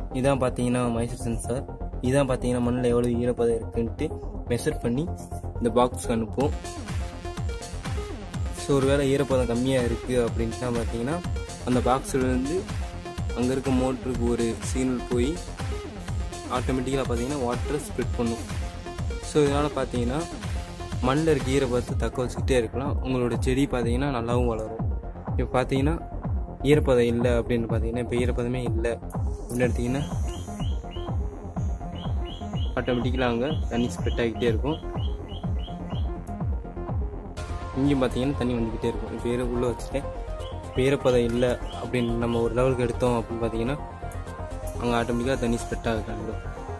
இதான் பார்த்தீங்கன்னா மைசூர் சென்சார் இதான் பார்த்தீங்கன்னா மண்ணில் எவ்வளோ ஈரப்பதம் இருக்குன்ட்டு மெஷர் பண்ணி இந்த பாக்ஸ்க்கு அனுப்பும் ஸோ ஒருவேளை ஈரப்பதம் கம்மியாக இருக்குது அப்படின்ட்டுனா பார்த்தீங்கன்னா அந்த பாக்ஸ்லேருந்து அங்கே இருக்க மோட்டருக்கு ஒரு சிக்னல் போய் ஆட்டோமேட்டிக்காக பார்த்தீங்கன்னா வாட்டரை ஸ்ப்ரெட் பண்ணும் ஸோ இதனால் பார்த்தீங்கன்னா மண்ணில் இருக்க ஈரப்பதத்தை தக்க வச்சுக்கிட்டே இருக்கலாம் உங்களோட செடி பார்த்தீங்கன்னா நல்லாவும் வளரும் இப்போ பார்த்தீங்கன்னா ஈரப்பதம் இல்லை அப்படின்னு பார்த்தீங்கன்னா இப்போ ஈரப்பதமே இல்லை அப்படின்னு எடுத்திங்கன்னா ஆட்டோமேட்டிக்கலாக அங்கே தண்ணி ஸ்ப்ரெட் ஆகிக்கிட்டே இருக்கும் இங்கேயும் பார்த்தீங்கன்னா தண்ணி வந்துக்கிட்டே இருக்கும் இப்போ ஈர உள்ளே வச்சுட்டேன் இப்போ ஈரப்பதம் இல்லை அப்படின்னு நம்ம ஒரு லெவலுக்கு எடுத்தோம் அப்படின்னு பார்த்தீங்கன்னா அங்கே ஆட்டோமேட்டிக்காக தண்ணி ஸ்ப்ரெட் ஆகுது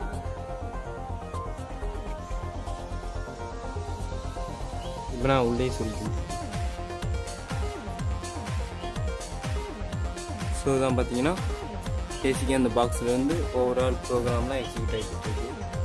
இப்போ நான் உள்ளே சொல்லிக்கிறேன் ஸோ தான் பார்த்தீங்கன்னா பேசிக்காக அந்த பாக்ஸில் வந்து ஓவரால் ப்ரோக்ராம்லாம் எக்ஸிக்யூட் ஆகிட்டு இருக்கு